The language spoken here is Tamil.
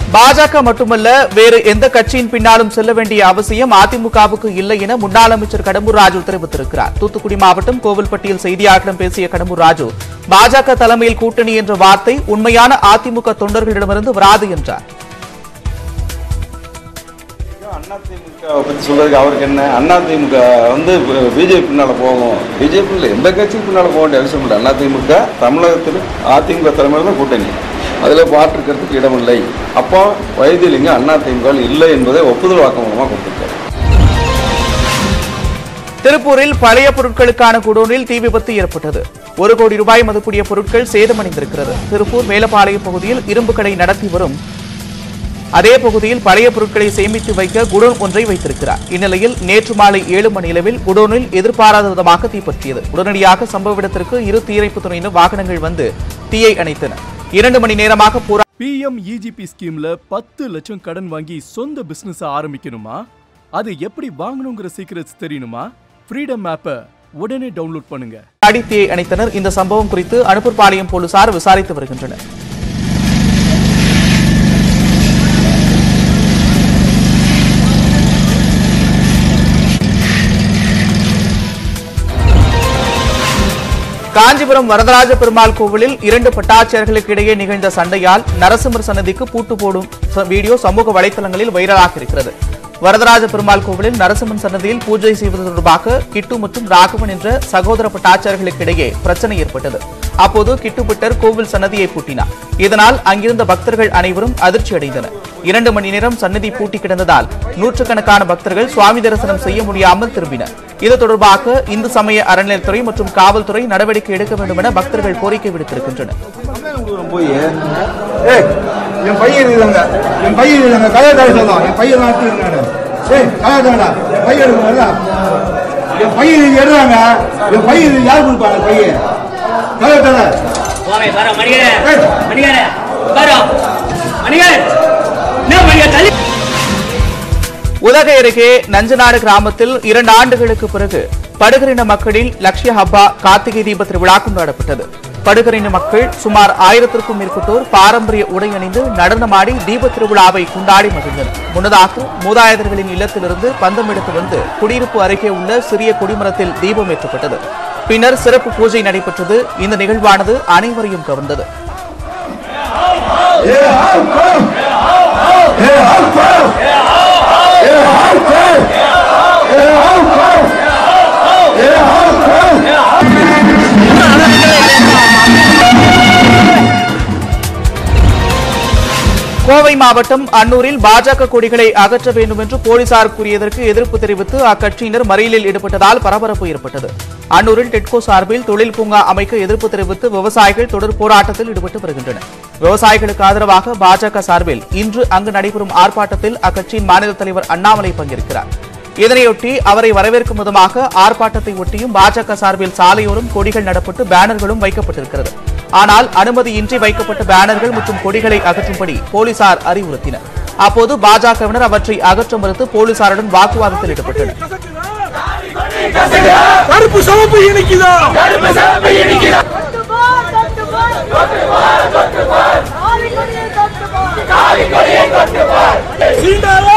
பாஜக மட்டுமல்ல வேறு எந்த கட்சியின் பின்னாலும் செல்ல வேண்டிய அவசியம் அதிமுகவுக்கு இல்லை என முன்னாள் அமைச்சர் கடம்பூர் ராஜு தெரிவித்திருக்கிறார் தூத்துக்குடி மாவட்டம் கோவில்பட்டியில் செய்தியாளர்களிடம் பேசிய கடம்பூர் ராஜு பாஜக தலைமையில் கூட்டணி என்ற வார்த்தை உண்மையான அதிமுக தொண்டர்களிடமிருந்து வராது என்றார் அதிமுக பத்தி சொல்றதுக்கு அவருக்கு என்ன அதிமுக வந்து பிஜேபி பின்னால போகும் பிஜேபி எந்த கட்சிக்கு பின்னால போக வேண்டிய அவசியம் இல்லை அதிமுக தமிழகத்தில் அதிமுக தலைமையில் தான் கூட்டணி அதில் மாற்றுக்கிறதுக்கு இடமில்லை அப்போ வைத்தியலிங்க அதிமுக இல்லை என்பதை ஒப்புதல் வாக்குமூலமாக கொடுத்திருக்காரு திருப்பூரில் பழைய பொருட்களுக்கான குடோனில் தீ விபத்து ஏற்பட்டது ஒரு கோடி ரூபாய் மதிப்புடைய பொருட்கள் சேதமடைந்திருக்கிறது திருப்பூர் மேலப்பாளையம் பகுதியில் இரும்பு கடை நடத்தி வரும் அதே பகுதியில் பழைய பொருட்களை சேமித்து வைக்க குடோன் ஒன்றை வைத்திருக்கிறார் இந்நிலையில் நேற்று மாலை ஏழு மணி அளவில் குடோனில் எதிர்பாராத விதமாக தீப்பற்றியது உடனடியாக சம்பவ இடத்திற்கு இரு தீயணைப்பு துறையினர் வாகனங்கள் வந்து தீயை அணைத்தன இரண்டு மணி நேரமாக போரா பிஎம் இஜிபி ஸ்கீம்ல பத்து லட்சம் கடன் வாங்கி சொந்த பிசினஸ் ஆரம்பிக்கணுமா அது எப்படி வாங்கணுங்கிற சீக்கிரட்ஸ் தெரியணுமா ஃப்ரீடம் ஆப்பை உடனே டவுன்லோட் பண்ணுங்க அடி தீயை அணைத்தனர் இந்த சம்பவம் குறித்து அனுப்பூர்பாளையம் போலீசார் விசாரித்து வருகின்றனர் காஞ்சிபுரம் வரதராஜ பெருமாள் கோவிலில் இரண்டு பட்டாச்சாரியர்களுக்கு இடையே நிகழ்ந்த சண்டையால் நரசிம்மர் சன்னதிக்கு பூட்டு போடும் ச- வீடியோ சமூக வலைதளங்களில் வைரலாக இருக்கிறது வரதராஜ பெருமாள் கோவிலில் நரசிம்மன் சன்னதியில் பூஜை செய்வது தொடர்பாக கிட்டு மற்றும் ராகவன் என்ற சகோதர பட்டாச்சாரியர்களுக்கு இடையே பிரச்சனை ஏற்பட்டது அப்போது கிட்டு பிட்டர் கோவில் சன்னதியை பூட்டினார் இதனால் அங்கிருந்த பக்தர்கள் அனைவரும் அதிர்ச்சி அடைந்தனர் இரண்டு மணி நேரம் சன்னதி பூட்டி கிடந்ததால் நூற்றுக்கணக்கான பக்தர்கள் சுவாமி தரிசனம் செய்ய முடியாமல் திரும்பினர் இது தொடர்பாக இந்து சமய அறநிலையத்துறை மற்றும் காவல்துறை நடவடிக்கை எடுக்க வேண்டும் என பக்தர்கள் கோரிக்கை விடுத்திருக்கின்றனர் போய் ஏய், என் பையன் இல்லைங்க என் பையன் இல்லைங்க கல்யாணம் சொல்லலாம் என் பையன் நான் எடுத்துருக்காங்க ஏய் கல்யாணம் என் பையன் எடுக்கணும்ல என் பையன் நீங்க எடுறாங்க என் பையன் நீங்க யார் கொடுப்பாங்க பையன் கல்யாணம் போமே பாரு மணிகரே மணிகரே பாரு மணிகர் என்ன மணிகர் தள்ளி உதகை அருகே நஞ்சநாடு கிராமத்தில் இரண்டு ஆண்டுகளுக்கு பிறகு படுகரின மக்களின் லட்சிய ஹப்பா கார்த்திகை தீப திருவிழா கொண்டாடப்பட்டது படுகரின மக்கள் சுமார் ஆயிரத்திற்கும் மேற்பட்டோர் பாரம்பரிய உடை அணிந்து நடனமாடி தீப திருவிழாவை கொண்டாடி மகிழ்ந்தனர் முன்னதாக மூதாதையர்களின் இல்லத்திலிருந்து பந்தம் எடுத்து வந்து குடியிருப்பு அருகே உள்ள சிறிய கொடிமரத்தில் தீபம் ஏற்றப்பட்டது பின்னர் சிறப்பு பூஜை நடைபெற்றது இந்த நிகழ்வானது அனைவரையும் கவர்ந்தது கோவை மாவட்டம் அன்னூரில் பாஜக கொடிகளை அகற்ற வேண்டும் என்று போலீசார் கூறியதற்கு எதிர்ப்பு தெரிவித்து அக்கட்சியினர் மறியலில் ஈடுபட்டதால் பரபரப்பு ஏற்பட்டது அன்னூரில் டெட்கோ சார்பில் தொழில் பூங்கா அமைக்க எதிர்ப்பு தெரிவித்து விவசாயிகள் தொடர் போராட்டத்தில் ஈடுபட்டு வருகின்றனர் விவசாயிகளுக்கு ஆதரவாக பாஜக சார்பில் இன்று அங்கு நடைபெறும் ஆர்ப்பாட்டத்தில் அக்கட்சியின் மாநில தலைவர் அண்ணாமலை பங்கேற்கிறார் இதனையொட்டி அவரை வரவேற்கும் விதமாக ஆர்ப்பாட்டத்தை ஒட்டியும் பாஜக சார்பில் சாலையோரம் கொடிகள் நடப்பட்டு பேனர்களும் வைக்கப்பட்டிருக்கிறது ஆனால் அனுமதியின்றி வைக்கப்பட்ட பேனர்கள் மற்றும் கொடிகளை அகற்றும்படி போலீசார் அறிவுறுத்தினர் அப்போது பாஜகவினர் அவற்றை அகற்ற மறுத்து போலீசாருடன் வாக்குவாதத்தில் ஈடுபட்டனர் கருப்பு சவப்பு இணைக்குதா காலி கொடியை தொட்டு பார் சீண்டால